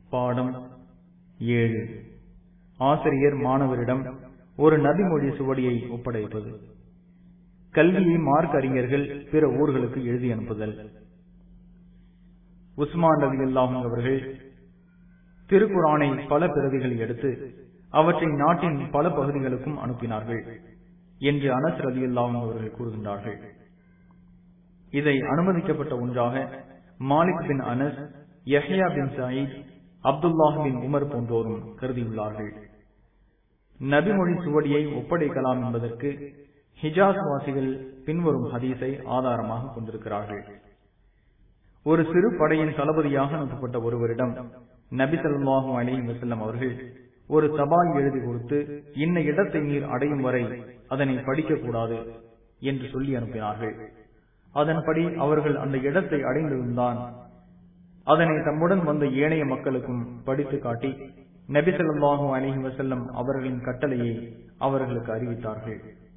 பாடம் ஏழு ஆசிரியர் மாணவரிடம் ஒரு நபிமொழி சுவடியை ஒப்படைப்பது கல்வியை மார்க் அறிஞர்கள் பிற ஊர்களுக்கு எழுதி அனுப்புதல் உஸ்மான் ரவி அல்லாஹும் அவர்கள் திருக்குரானை பல பிரதிகள் எடுத்து அவற்றை நாட்டின் பல பகுதிகளுக்கும் அனுப்பினார்கள் என்று அனஸ் ரதி அல்லாஹும் அவர்கள் கூறுகின்றார்கள் இதை அனுமதிக்கப்பட்ட ஒன்றாக Malik bin Anas Yahya bin Saeed Abdullah bin Umar போன்றோரும் கருதியுள்ளார்கள் நபிமொழி சுவடியை ஒப்படைக்கலாம் என்பதற்கு ஹிஜாஸ் வாசிகள் பின்வரும் ஹதீஸை ஆதாரமாக கொண்டிருக்கிறார்கள் ஒரு சிறு படையின் தளபதியாக அனுப்பப்பட்ட ஒருவரிடம் நபி சொல்லாஹும் அலி வசல்லம் அவர்கள் ஒரு தபால் எழுதி கொடுத்து இன்ன இடத்தை நீர் அடையும் வரை அதனை படிக்க கூடாது என்று சொல்லி அனுப்பினார்கள் அதன்படி அவர்கள் அந்த இடத்தை அடைந்திருந்தான் அதனை தம்முடன் வந்த ஏனைய மக்களுக்கும் படித்து காட்டி நபி சொல்லாஹு அலிஹி வசல்லம் அவர்களின் கட்டளையை அவர்களுக்கு அறிவித்தார்கள்